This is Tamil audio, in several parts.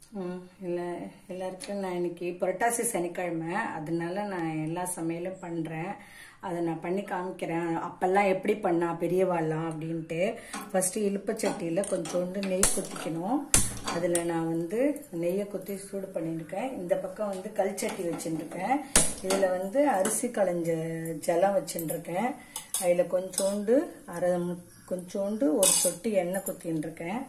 ம், இல்லை எல்லாருக்கும் நான் இன்னைக்கு புரட்டாசி சனிக்கிழமை அதனால நான் எல்லா சமையலும் பண்ணுறேன் அதை நான் பண்ணி காமிக்கிறேன் அப்பெல்லாம் எப்படி பண்ணா பெரியவாள்லாம் அப்படின்ட்டு ஃபஸ்ட்டு இழுப்பச்சட்டியில் கொஞ்சோண்டு நெய் குத்திக்கணும் அதில் நான் வந்து நெய்யை குத்தி சூடு பண்ணியிருக்கேன் இந்த பக்கம் வந்து கல் சட்டி வச்சுருக்கேன் இதில் வந்து அரிசி களைஞ்ச ஜலம் வச்சுருக்கேன் அதில் கொஞ்சோண்டு அரை மு- கொஞ்சோண்டு ஒரு சொட்டு எண்ணெய் குத்தின்னு இருக்கேன்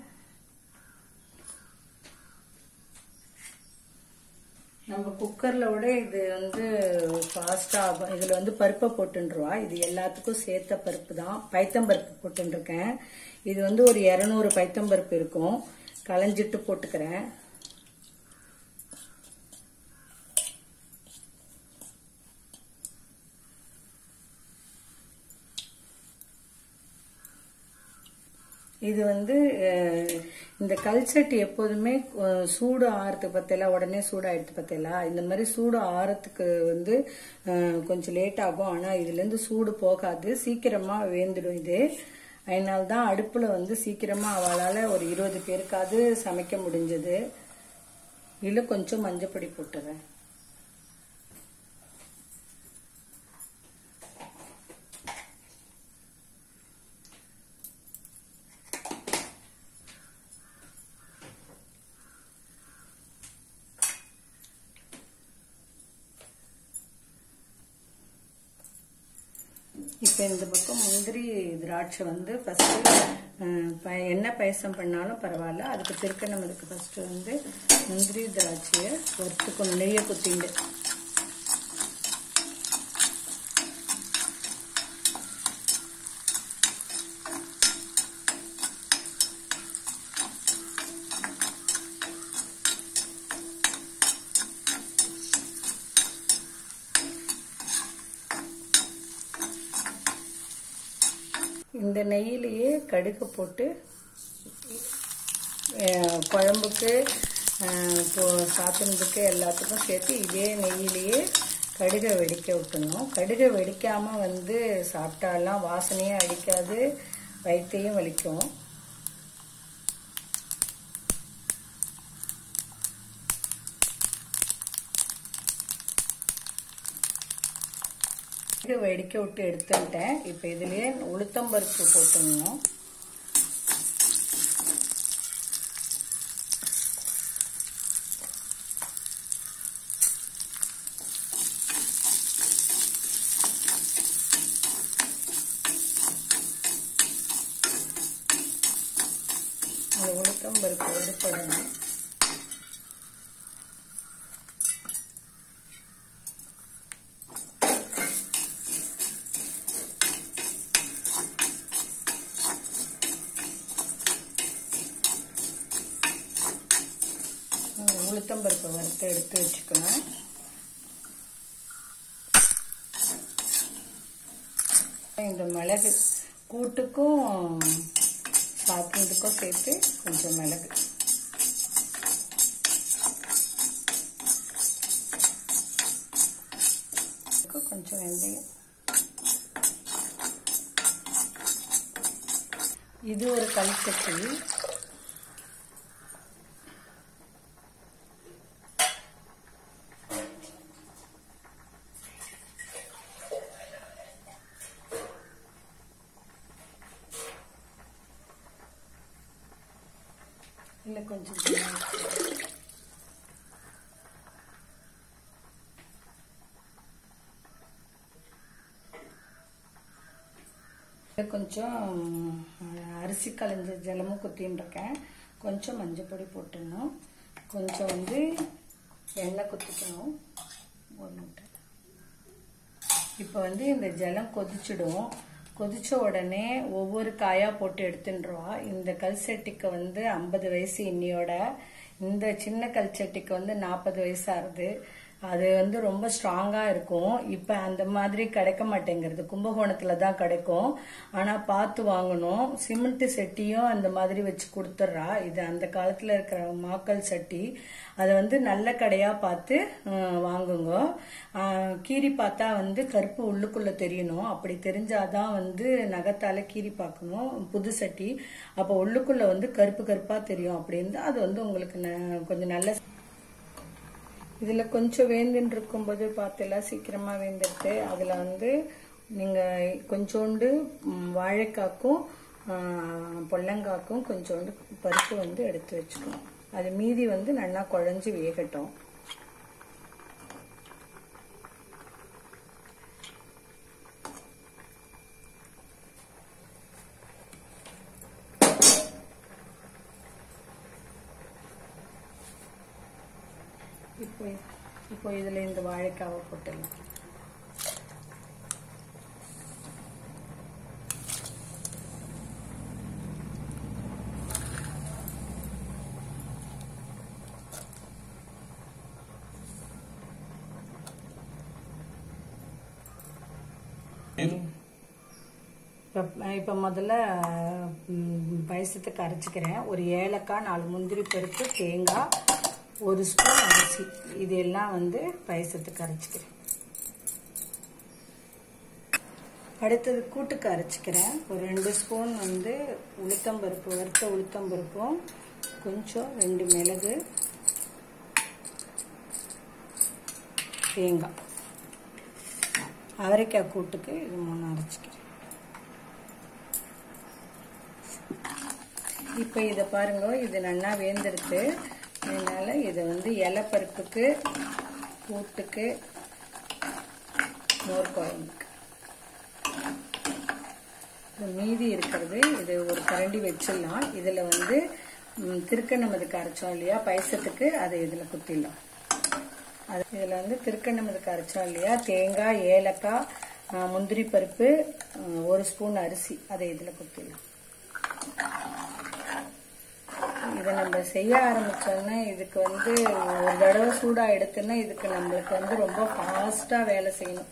நம்ம குக்கர்ல விட இது வந்து ஃபாஸ்டா ஆகும் இதுல வந்து பருப்பை போட்டுருவா இது எல்லாத்துக்கும் சேர்த்த பருப்பு தான் பைத்தம்பருப்பு போட்டுருக்கேன் இது வந்து ஒரு இரநூறு பைத்தம்பருப்பு இருக்கும் களைஞ்சிட்டு போட்டுக்கிறேன் இது வந்து அஹ், இந்த கல்சட்டி எப்போதுமே அஹ், சூடு ஆறுறதுக்கு பத்தில உடனே சூடாயிடுது பத்தில இந்த மாதிரி சூடு ஆறதுக்கு வந்து அஹ், கொஞ்சம் லேட் ஆகும் ஆனா இதுல இருந்து சூடு போகாது சீக்கிரமா வேந்துடும் இது அதனால தான் அடுப்புல வந்து சீக்கிரமா அவளால ஒரு இருபது பேருக்காவது சமைக்க முடிஞ்சது இதுல கொஞ்சம் மஞ்சப்பொடி போட்டுறேன் இப்போ இந்த பக்கம் முந்திரி திராட்சை வந்து ஃபஸ்ட்டு எண்ணெய் பாயசம் பண்ணாலும் பரவாயில்ல அதுக்கு திருக்கணம் இதுக்கு ஃபஸ்ட்டு வந்து முந்திரி திராட்சையை வறுத்துக்கணும் நெய்யை குத்திண்டு இந்த நெய்யிலேயே கடுகு போட்டு அஹ், குழம்புக்கு அஹ், இப்போ சாப்பிட்றதுக்கு எல்லாத்துக்கும் சேர்த்து இதே நெய்யிலேயே கடுகை வெடிக்க விட்டுணும் கடுகை வெடிக்காம வந்து சாப்பிட்டாலாம் வாசனையே அடிக்காது வயிற்றையும் வலிக்கும் கடுகு வெடிக்க விட்டு எடுத்துட்டேன் இப்போ இதுலயே உளுத்தம்பருப்பு போட்டுடணும் இந்த உளுத்தம்பருப்பு எடுப்படணும் உளுத்தம்பருப்பை வறுத்து எடுத்து வச்சுக்கணும் இந்த மிளகு கூட்டுக்கும் சாப்பிட்றதுக்கும் சேர்த்து கொஞ்சம் மிளகு கொஞ்சம் வெந்தயம் இது ஒரு கல் சட்டி இல்லை கொஞ்சம் இதுல கொஞ்சம் அரிசி களைஞ்ச ஜலமும் குத்தின்னு இருக்கேன் கொஞ்சம் மஞ்சள் பொடி போட்டுடணும் கொஞ்சம் வந்து எண்ணெய் குத்திக்கணும் ஒரு முட்டை இப்போ வந்து இந்த ஜலம் கொதிச்சிடும் கொதிச்ச உடனே ஒவ்வொரு காயா போட்டு எடுத்துட்டுருவா இந்த கல் சட்டிக்கு வந்து ஐம்பது வயசு இன்னியோட இந்த சின்ன கல் சட்டிக்கு வந்து நாற்பது வயசு ஆகுது அது வந்து ரொம்ப ஸ்ட்ராங்கா இருக்கும் இப்ப அந்த மாதிரி கிடைக்க மாட்டேங்கிறது கும்பகோணத்துல தான் கிடைக்கும் ஆனா பார்த்து வாங்கணும் சிமெண்ட் சட்டியும் அந்த மாதிரி வச்சு கொடுத்துட்றா இது அந்த காலத்துல இருக்கிற மாக்கல் சட்டி அதை வந்து நல்ல கடையா பார்த்து அஹ், வாங்குங்க அஹ், கீறி பார்த்தா வந்து கருப்பு உள்ளுக்குள்ள தெரியணும் அப்படி தெரிஞ்சாதான் வந்து நகத்தால கீறி பார்க்கணும் புது சட்டி அப்போ உள்ளுக்குள்ள வந்து கருப்பு கருப்பா தெரியும் அப்படி இருந்தா அது வந்து உங்களுக்கு ந- கொஞ்சம் நல்ல இதுல கொஞ்சம் வேந்துன்னு இருக்கும்போது பார்த்தெல்லாம் சீக்கிரமா வேந்துட்டு அதுல வந்து நீங்க கொஞ்சோண்டு ம், வாழைக்காக்கும் ஆ, பொல்லங்காக்கும் கொஞ்சோண்டு பருப்பு வந்து எடுத்து வச்சுக்கணும் அது மீதி வந்து நல்லா குழஞ்சு வேகட்டும் இப்போ இப்போ இதுல இந்த வாழைக்காவை போட்டுடலாம் இப்போ இப்போ முதல்ல ம், பாயசத்துக்கு அரைச்சிக்கிறேன் ஒரு ஏலக்காய் நாலு முந்திரி பருப்பு தேங்காய் ஒரு ஸ்பூன் அரிசி இது எல்லாம் வந்து பாயசத்துக்கு அரைச்சிக்கிறேன் அடுத்தது கூட்டுக்கு அரைச்சிக்கிறேன் ஒரு ரெண்டு ஸ்பூன் வந்து உளுத்தம்பருப்பு வறுத்த உளுத்தம்பருப்பும் கொஞ்சம் ரெண்டு மிளகு தேங்காய் அவரைக்காய் கூட்டுக்கு இது மூணு அரைச்சிக்கிறேன் இப்போ இதை பாருங்க இது நல்லா வேந்திருக்கு அதனால இதை வந்து இலைப்பருப்புக்கு கூட்டுக்கு மோர் குழம்புக்கு இது மீதி இருக்கிறது இது ஒரு கரண்டி வச்சிடலாம் இதில் வந்து ம், திருக்கண்ணமதுக்கு அரைச்சோம் இல்லையா பாயசத்துக்கு அதை இதில் குத்திடலாம் அது இதில் வந்து திருக்கண்ணமதுக்கு அரைச்சோம் இல்லையா தேங்காய் ஏலக்காய் ஆ, முந்திரி பருப்பு ஆ, ஒரு ஸ்பூன் அரிசி அதை இதில் குத்திடலாம் இதை நம்ம செய்ய ஆரம்பிச்சோம்னா இதுக்கு வந்து ஒரு தடவை சூடா எடுத்துன்னா இதுக்கு நம்மளுக்கு வந்து ரொம்ப ஃபாஸ்டா வேலை செய்யணும்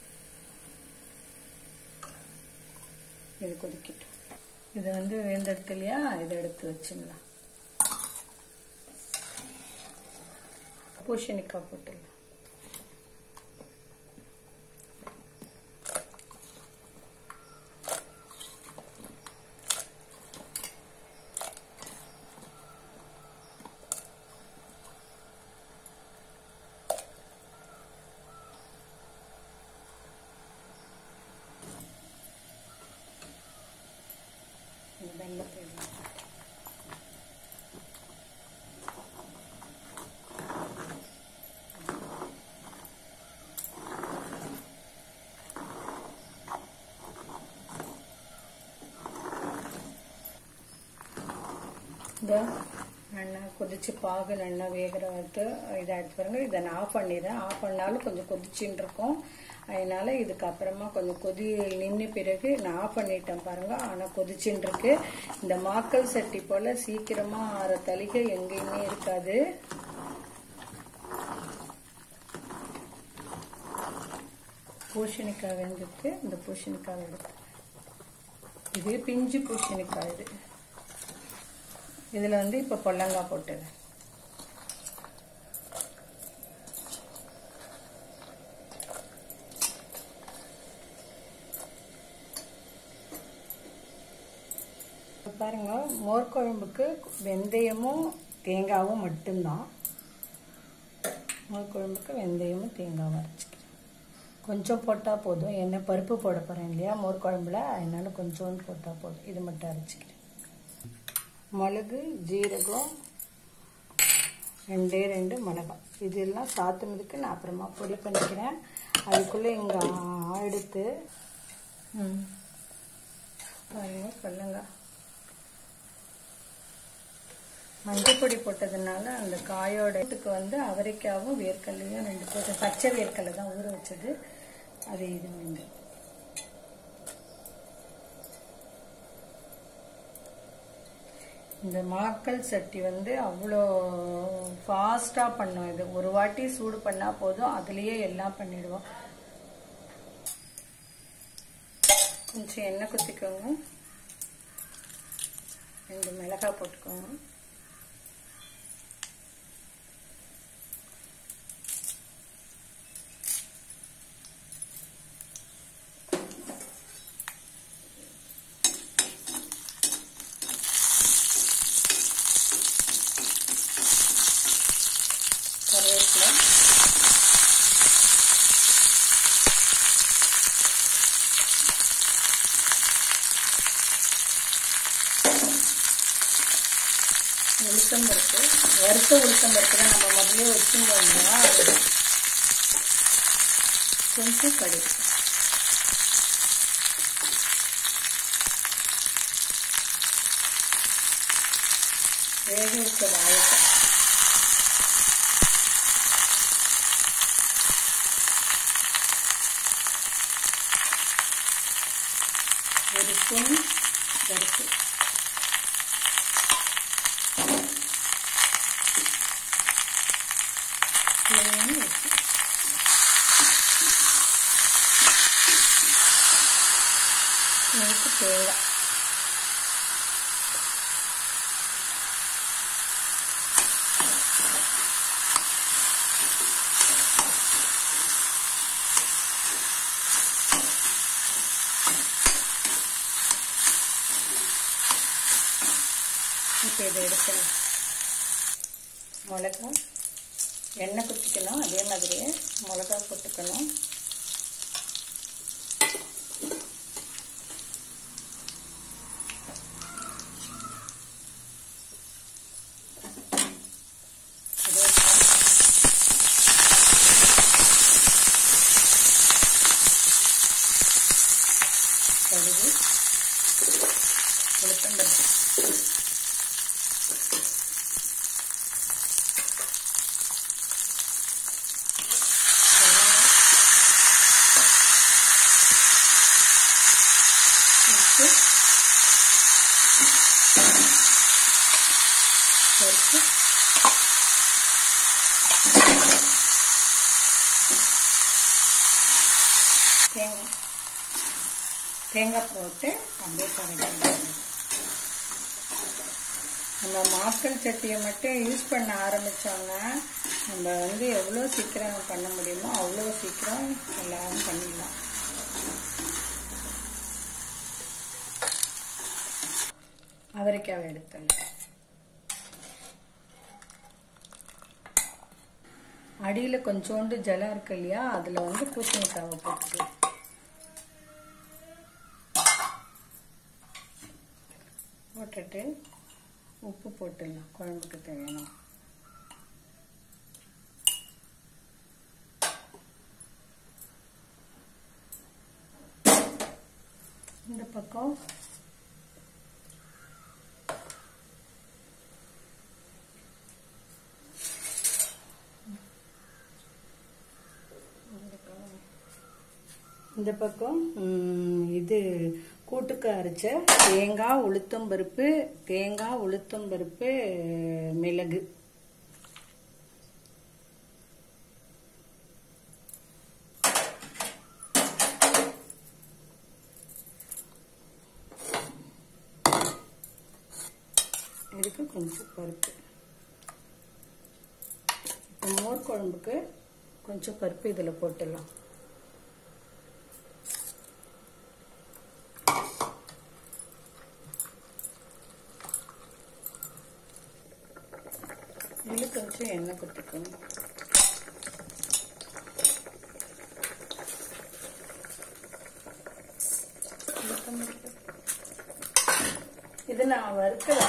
இது கொதிக்கட்டும் இது வந்து வேந்தெடுத்து இல்லையா இதை எடுத்து வச்சிடலாம் பூசணிக்காய் போட்டுடலாம் இந்த வெள்ளத்தை எல்லாம் போட்டு. இதோ நல்லா கொதிச்சு பாகு நல்லா வேகிற வறுத்து இதை எடுத்து பாருங்க இதை நான் ஆஃப் பண்ணிடுறேன் ஆஃப் பண்ணாலும் கொஞ்சம் கொதிச்சுன்னு இருக்கும் அதனால இதுக்கு அப்புறமா கொஞ்சம் கொதி நின்று பிறகு நான் ஆஃப் பண்ணிட்டேன் பாருங்க ஆனால் கொதிச்சுன்னு இருக்கு இந்த மாக்கல் சட்டி போல சீக்கிரமா ஆற தளிகை எங்கேயுமே இருக்காது பூசணிக்காய் வெந்துட்டு இந்த பூசணிக்காய் எடுத்து இது பிஞ்சு பூசணிக்காய் இது இதுல வந்து இப்ப பொல்லங்காய் போட்டுது பாருங்க மோர் குழம்புக்கு வெந்தயமும் தேங்காவும் மட்டும்தான் மோர் குழம்புக்கு வெந்தயமும் தேங்காவும் அரைச்சிக்கிறேன் கொஞ்சம் போட்டால் போதும் என்ன பருப்பு போட போகிறேன் இல்லையா மோர் குழம்புல அதனால கொஞ்சோண்டு போட்டால் போதும் இது மட்டும் அரைச்சிக்கிறேன் மிளகு ஜீரகம் ரெண்டே ரெண்டு மிளகாய் இதெல்லாம் சாத்துனதுக்கு நான் அப்புறமா பொடி பண்ணிக்கிறேன் அதுக்குள்ளே இங்கே எடுத்து ம் பாருங்க சொல்லுங்க மஞ்சள் பொடி போட்டதுனால அந்த காயோட இதுக்கு வந்து அவரைக்காவும் வேர்க்கல்லையும் ரெண்டு போட்டு பச்சை வேர்க்கல்லை தான் ஊற வச்சது அது இது வந்து இந்த மாக்கல் சட்டி வந்து அவ்வளோ ஃபாஸ்ட்டாக பண்ணும் இது ஒரு வாட்டி சூடு பண்ணால் போதும் அதுலேயே எல்லாம் பண்ணிடுவோம் கொஞ்சம் எண்ணெய் குத்திக்கோங்க ரெண்டு மிளகாய் போட்டுக்கோங்க கருவேப்பிலை உளுத்தம் பருப்பு வறுத்த உளுத்தம் பருப்பு தான் நம்ம முதல்ல வச்சுருந்தோம்னா கொஞ்சம் கடுகு வேக வச்ச வாழைக்காய் ஒரு ஸ்பூன் பருப்பு தேவையான உப்பு இதுக்கு தேங்காய் இப்போ இதை எடுக்கலாம் மிளகா எண்ணெய் குத்திக்கணும் அதே மாதிரியே மிளகா போட்டுக்கணும் கடுகு உளுத்தம்பருப்பு உப்பு பருப்பு தேங்காய் தேங்காய் போட்டு அப்படியே கரைக்கணும் நம்ம மாக்கள் சட்டியை மட்டும் யூஸ் பண்ண ஆரம்பித்தோன்னா நம்ம வந்து எவ்வளோ சீக்கிரம் பண்ண முடியுமோ அவ்வளோ சீக்கிரம் எல்லாரும் பண்ணிடலாம் அவரைக்காவை எடுத்துடலாம் அடியில் கொஞ்சோண்டு ஜலம் இருக்கு இல்லையா அதில் வந்து பூசணிக்காவை போட்டுக்கலாம் போட்டுட்டு உப்பு போட்டுடலாம் குழம்புக்கு தேவையான இந்த பக்கம் இந்த பக்கம் ம், இது கூட்டுக்கு அரைச்ச தேங்காய் உளுத்தம் பருப்பு தேங்காய் உளுத்தம் பருப்பு மிளகு இதுக்கு கொஞ்சம் பருப்பு இப்போ மோர் குழம்புக்கு கொஞ்சம் பருப்பு இதில் போட்டுடலாம் இதில் கொஞ்சம் எண்ணெய் கொட்டிக்கணும் இது நான் வறுக்கல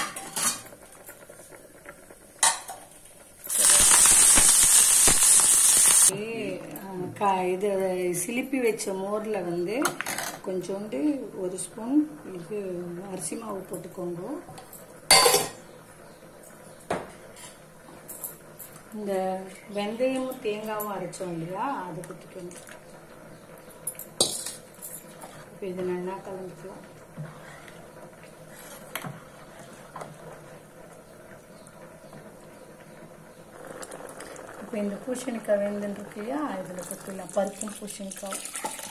இது சிலிப்பி வச்ச மோரில் வந்து கொஞ்சோண்டு ஒரு ஸ்பூன் இது அரிசி மாவு போட்டுக்கோங்க இந்த வெந்தயமும் தேங்காவும் அரைச்சோம் இல்லையா அதை குத்திக்கணும் இப்போ இது நல்லா கலந்துக்கலாம் இப்போ இந்த பூசணிக்காய் வெந்துன்னு இருக்கு இல்லையா இதில் கொட்டிடலாம் பருப்பும் பூசணிக்காய்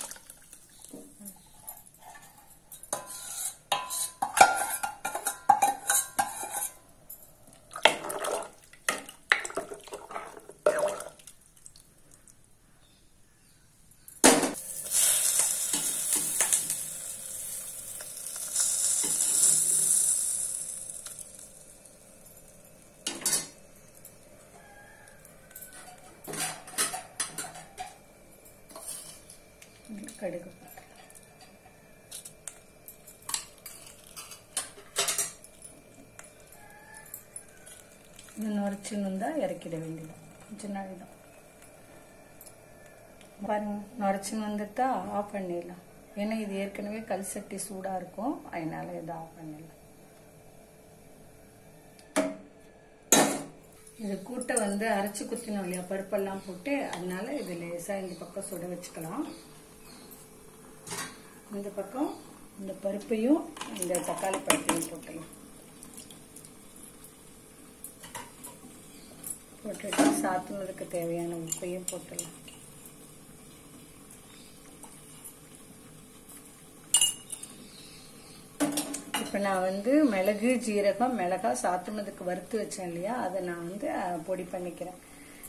கடுகு இன்னும் நுரைச்சின்னு இருந்தால் இறக்கிட வேண்டியது கொஞ்ச நாள் தான் பாருங்க நுரைச்சின்னு வந்துட்டா ஆஃப் பண்ணிடலாம் ஏன்னா இது ஏற்கனவே கல் சட்டி சூடாக இருக்கும் அதனால இதை ஆஃப் பண்ணிடலாம் இது கூட்டை வந்து அரைச்சி குத்தினோம் இல்லையா பருப்பெல்லாம் போட்டு அதனால இது லேசாக இந்த பக்கம் சுட வச்சுக்கலாம் இந்த பக்கம் இந்த பருப்பையும் இந்த தக்காளி பழத்தையும் போட்டுக்கலாம் போட்டுட்டு சாத்துனதுக்கு தேவையான உப்பையும் போட்டுடலாம் இப்போ நான் வந்து மிளகு ஜீரகம் மிளகா சாத்துனதுக்கு வறுத்து வச்சேன் இல்லையா அதை நான் வந்து அஹ், பொடி பண்ணிக்கிறேன்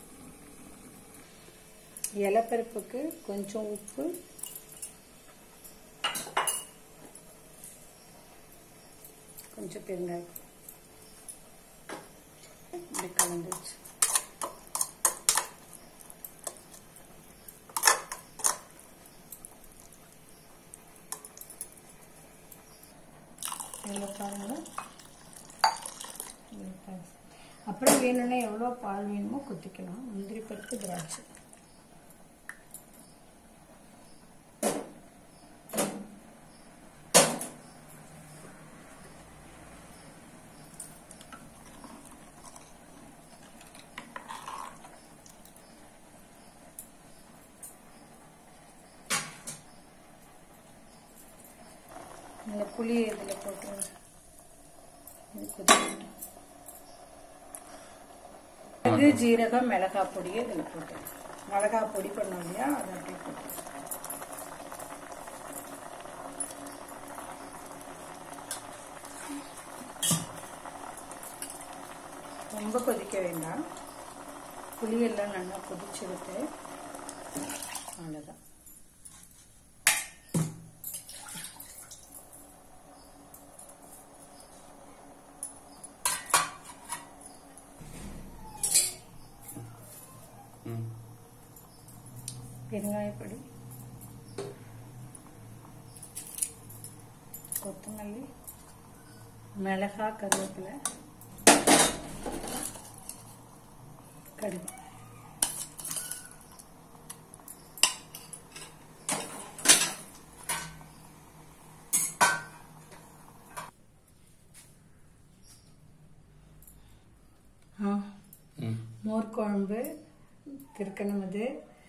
இலப்பருப்புக்கு கொஞ்சம் உப்பு கொஞ்சம் பெருங்காயம் இப்படி கலந்து வச்சு இதில் பாருங்க இதில் பாருங்க. அப்புறம் வேணும்னா எவ்வளோ பால் வேணுமோ குத்திக்கலாம் முந்திரி பருப்பு திராட்சை இந்த புளியை இதில் போட்டுருங்க இது கொதிக்கட்டும். மிளகு ஜீரகம் மிளகாய் பொடியை இதில் போட்டு மிளகாய் பொடி பண்ணோம் இல்லையா அதை அப்படியே போட்டு ரொம்ப கொதிக்க வேண்டாம் புளியெல்லாம் நல்லா கொதிச்செடுத்து அவ்வளோதான் பெருங்காயப்பொடி கொத்தமல்லி மிளகா கருவேப்பிலை கடுகு ஆ மோர் குழம்பு திருக்கணமது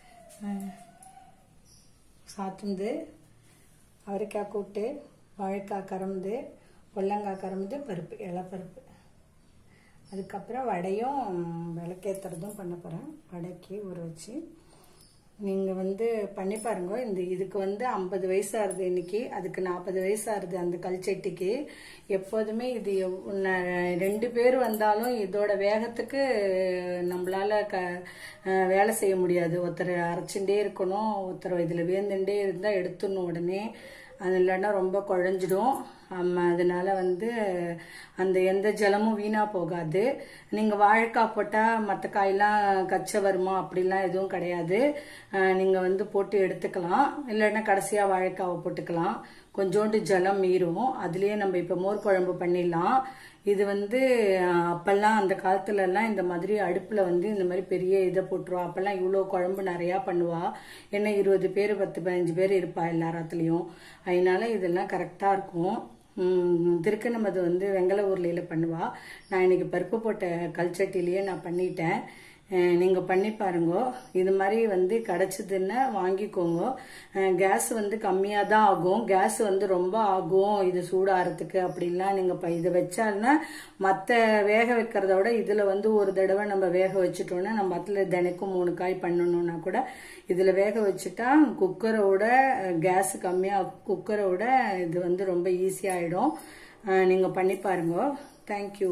சாத்துந்து அவரைக்காய் கூட்டு வாழைக்காய் கறந்து பொல்லங்காய் கறந்து பருப்பு இலைப்பருப்பு அதுக்கப்புறம் வடையும் விளக்கேற்றுறதும் பண்ண போகிறேன் வடைக்கு ஊற வச்சு நீங்கள் வந்து பண்ணி பாருங்க இந்த இதுக்கு வந்து ஐம்பது வயசாகுது இன்னைக்கு அதுக்கு நாற்பது வயசாகுது அந்த கல்ச்சட்டிக்கு எப்போதுமே இது எவ்- ந- ரெண்டு பேர் வந்தாலும் இதோட வேகத்துக்கு நம்மளால க அஹ் வேலை செய்ய முடியாது ஒருத்தர் அரைச்சுட்டே இருக்கணும் ஒருத்தர் இதில் வேந்துட்டே இருந்தால் எடுத்துடணும் உடனே அது இல்லைன்னா ரொம்ப குழஞ்சிடும் ஆமா, அதனால வந்து அந்த எந்த ஜலமும் வீணா போகாது நீங்க வாழைக்காய் போட்டா மற்ற காயெல்லாம் கச்சை வருமா அப்படிலாம் எதுவும் கிடையாது அஹ், நீங்க வந்து போட்டு எடுத்துக்கலாம் இல்லைன்னா கடைசியா வாழைக்காவை போட்டுக்கலாம் கொஞ்சோண்டு ஜலம் மீறும் அதுலயே நம்ம இப்ப மோர் குழம்பு பண்ணிடலாம் இது வந்து அஹ், அப்பெல்லாம் அந்த காலத்துல எல்லாம் இந்த மாதிரி அடுப்புல வந்து இந்த மாதிரி பெரிய இதை போட்டுருவா அப்பெல்லாம் இவ்வளோ குழம்பு நிறையா பண்ணுவா என்ன இருபது பேர் பத்து பதினஞ்சு பேர் இருப்பா எல்லாராத்துலயும் அதனால இதெல்லாம் கரெக்டா இருக்கும் உம், திருக்கணமது வந்து வெங்கல ஊர்லையில பண்ணுவா நான் இன்னைக்கு பருப்பு போட்ட கல்ச்சட்டிலேயே நான் பண்ணிட்டேன் அஹ் நீங்க பண்ணி பாருங்க இது மாதிரி வந்து கிடைச்சதுன்னா வாங்கிக்கோங்க அஹ் கேஸ் வந்து கம்மியா தான் ஆகும் கேஸ் வந்து ரொம்ப ஆகும் இது சூடாகிறதுக்கு அப்படின்லாம் நீங்க இப்ப இதை வச்சாலும்னா மற்ற வேக வைக்கிறத விட இதுல வந்து ஒரு தடவை நம்ம வேக வச்சுட்டோம்னா நம்ம அதுல தினைக்கும் மூணு காய் பண்ணணும்னா கூட இதுல வேக வச்சுட்டா குக்கரோட கேஸ் கம்மியா குக்கரோட இது வந்து ரொம்ப ஈஸியாயிடும் அஹ் நீங்க பண்ணி பாருங்க தேங்க்யூ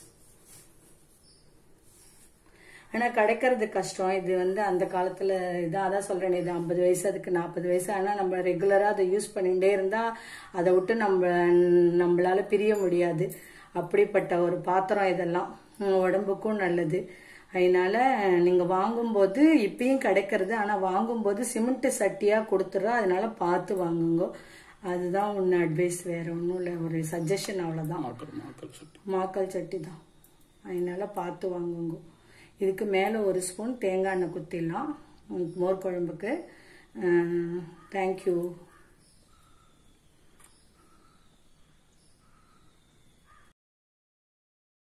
ஆனா கிடைக்கிறது கஷ்டம் இது வந்து அந்த காலத்துல இதான் அதான் சொல்றேன் இது ஐம்பது வயசு அதுக்கு நாற்பது வயசு ஆனா நம்ம ரெகுலரா அதை யூஸ் பண்ணிட்டே இருந்தா அதை விட்டு நம்ம நம்மளால பிரிய முடியாது அப்படிப்பட்ட ஒரு பாத்திரம் இதெல்லாம் உம், உடம்புக்கும் நல்லது அதனால நீங்க வாங்கும்போது இப்பயும் கிடைக்கிறது ஆனா வாங்கும்போது சிமெண்ட் சட்டியா கொடுத்துட்றோம் அதனால பார்த்து வாங்குங்க அதுதான் ஒன்று அட்வைஸ் வேற ஒன்றும் இல்லை ஒரு சஜஷன் அவ்வளோதான் மாக்கள் மாக்கள் சட்டி மாக்கல் சட்டி தான் அதனால பார்த்து வாங்குங்க இதுக்கு மேலே ஒரு ஸ்பூன் தேங்காய் எண்ணெய் குத்திடலாம் மோர் குழம்புக்கு தேங்க்யூ